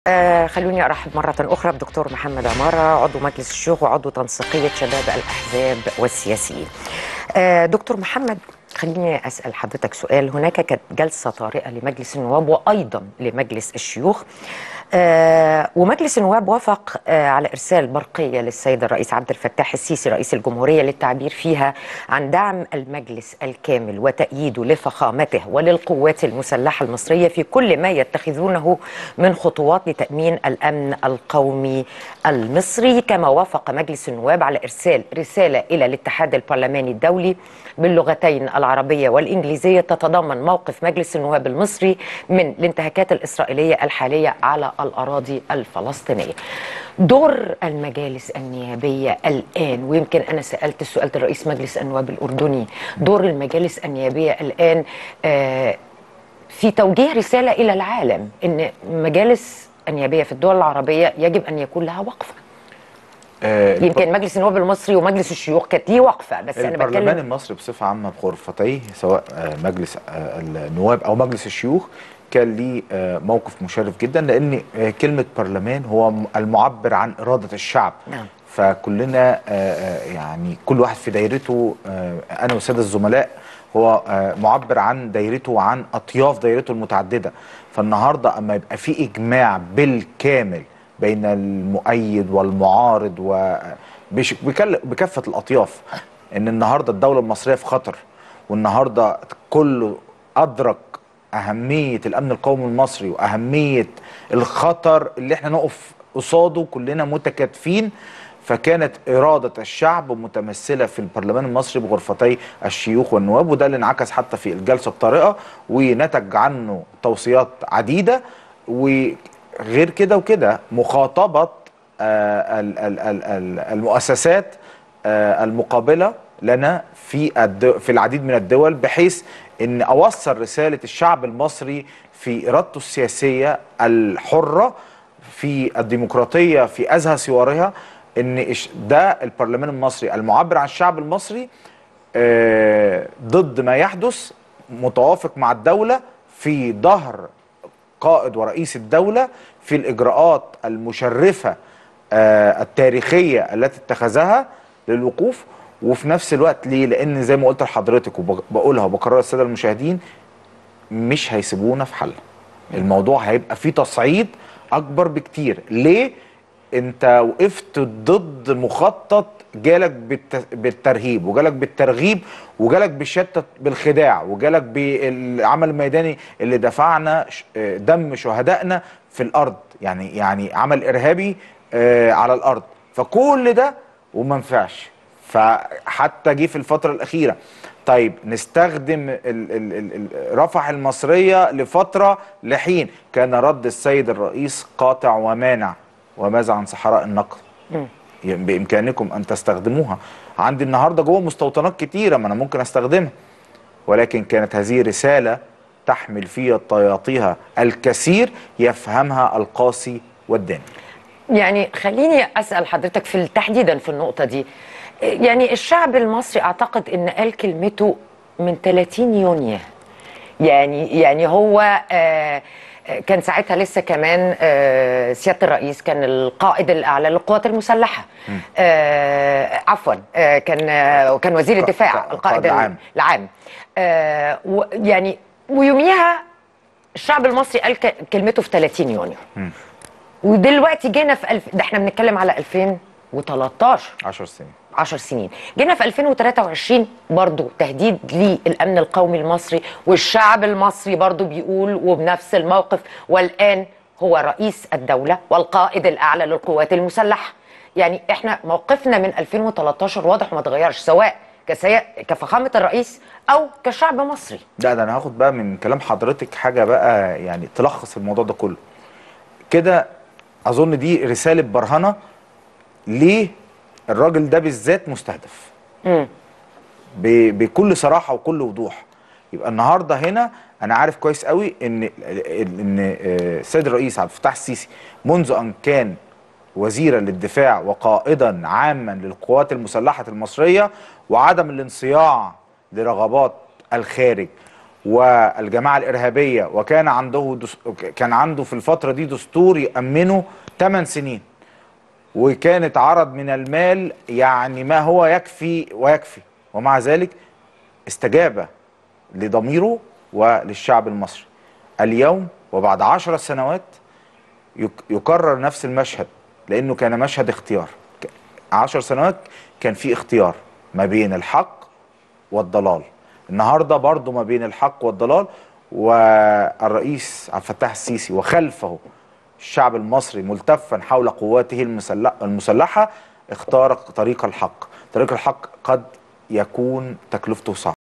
آه خلوني ارحب مره اخرى بدكتور محمد عماره عضو مجلس الشيوخ وعضو تنسيقيه شباب الاحزاب والسياسيين. آه دكتور محمد خليني اسال حضرتك سؤال هناك كانت جلسه طارئه لمجلس النواب وايضا لمجلس الشيوخ آه ومجلس النواب وافق آه على ارسال برقيه للسيد الرئيس عبد الفتاح السيسي رئيس الجمهوريه للتعبير فيها عن دعم المجلس الكامل وتأييده لفخامته وللقوات المسلحه المصريه في كل ما يتخذونه من خطوات لتامين الامن القومي المصري كما وافق مجلس النواب على ارسال رساله الى الاتحاد البرلماني الدولي باللغتين العربيه والانجليزيه تتضمن موقف مجلس النواب المصري من الانتهاكات الاسرائيليه الحاليه على الاراضي الفلسطينيه. دور المجالس النيابيه الان ويمكن انا سالت السؤال ده رئيس مجلس النواب الاردني، دور المجالس النيابيه الان آه في توجيه رساله الى العالم ان مجالس النيابيه في الدول العربيه يجب ان يكون لها وقفه. آه، يمكن مجلس النواب المصري ومجلس الشيوخ كانت ليه وقفه بس انا البرلمان بتكلم المصري بصفه عامه بغرفتيه سواء آه، مجلس آه، النواب او مجلس الشيوخ كان ليه آه، موقف مشرف جدا لان آه، كلمه برلمان هو م- المعبر عن اراده الشعب نعم. فكلنا آه، آه، يعني كل واحد في دايرته آه، انا والساده الزملاء هو آه، معبر عن دايرته وعن اطياف دايرته المتعدده فالنهارده اما يبقى في اجماع بالكامل بين المؤيد والمعارض و بش- بكل- بكافه الاطياف ان النهارده الدوله المصريه في خطر والنهارده كله ادرك اهميه الامن القومي المصري واهميه الخطر اللي احنا نقف قصاده كلنا متكاتفين فكانت إرادة الشعب متمثلة في البرلمان المصري بغرفتي الشيوخ والنواب وده اللي انعكس حتى في الجلسة الطارئة ونتج عنه توصيات عديدة وغير كده وكده مخاطبة آه، ال- ال- ال- ال- المؤسسات آه، المقابلة لنا في الد- في العديد من الدول بحيث ان اوصل رسالة الشعب المصري في ارادته السياسية الحرة في الديمقراطية في أزهى صورها ان إش- ده البرلمان المصري المعبر عن الشعب المصري آه، ضد ما يحدث متوافق مع الدولة في ظهر قائد ورئيس الدولة في الإجراءات المشرفة آه، التاريخية التي اتخذها للوقوف وفي نفس الوقت ليه؟ لأن زي ما قلت لحضرتك وبقولها وبكررها للسادة المشاهدين مش هيسيبونا في حل الموضوع هيبقى فيه تصعيد أكبر بكتير ليه؟ أنت وقفت ضد مخطط جالك بالت- بالترهيب وجالك بالترغيب وجالك بالشتة بالخداع وجالك بالعمل الميداني اللي دفعنا ش- آه، دم شهدائنا في الارض يعني يعني عمل ارهابي آه، على الارض فكل ده وما نفعش فحتى جه في الفتره الاخيره طيب نستخدم ال ال ال ال رفح المصريه لفتره لحين كان رد السيد الرئيس قاطع ومانع وماذا عن صحراء النقل بامكانكم ان تستخدموها عندي النهارده جوه مستوطنات كتيره ما انا ممكن استخدمها ولكن كانت هذه رساله تحمل في طياطيها الكثير يفهمها القاسي والداني يعني خليني اسال حضرتك في تحديدا في النقطه دي يعني الشعب المصري اعتقد ان قال كلمته من 30 يونيو يعني يعني هو آه كان ساعتها لسه كمان آه سياده الرئيس كان القائد الاعلى للقوات المسلحه آه عفوا آه كان آه كان وزير ق- الدفاع ق- القائد القائد العام. العام آه و- يعني ويوميها الشعب المصري قال ك- كلمته في 30 يونيو ودلوقتي جينا في الف... ده احنا بنتكلم على 2013 10 سنين 10 سنين جينا في 2023 برضو تهديد للامن القومي المصري والشعب المصري برضو بيقول وبنفس الموقف والان هو رئيس الدوله والقائد الاعلى للقوات المسلحه يعني احنا موقفنا من 2013 واضح وما اتغيرش سواء كسيا... كفخامه الرئيس او كشعب مصري لا ده انا هاخد بقى من كلام حضرتك حاجه بقى يعني تلخص الموضوع ده كله كده اظن دي رساله برهنه ليه الراجل ده بالذات مستهدف مم. ب- بكل صراحه وكل وضوح يبقى النهارده هنا انا عارف كويس قوي ان ان آه، السيد الرئيس عبد الفتاح السيسي منذ ان كان وزيرا للدفاع وقائدا عاما للقوات المسلحه المصريه وعدم الانصياع لرغبات الخارج والجماعه الارهابيه وكان عنده دس... كان عنده في الفتره دي دستور يامنه 8 سنين وكانت عرض من المال يعني ما هو يكفي ويكفي ومع ذلك استجاب لضميره وللشعب المصري اليوم وبعد عشر سنوات يك- يكرر نفس المشهد لأنه كان مشهد اختيار ك- عشر سنوات كان في اختيار ما بين الحق والضلال النهارده برضه ما بين الحق والضلال والرئيس عبد الفتاح السيسي وخلفه الشعب المصري ملتفا حول قواته المسلح- المسلحه اختار طريق الحق طريق الحق قد يكون تكلفته صعبه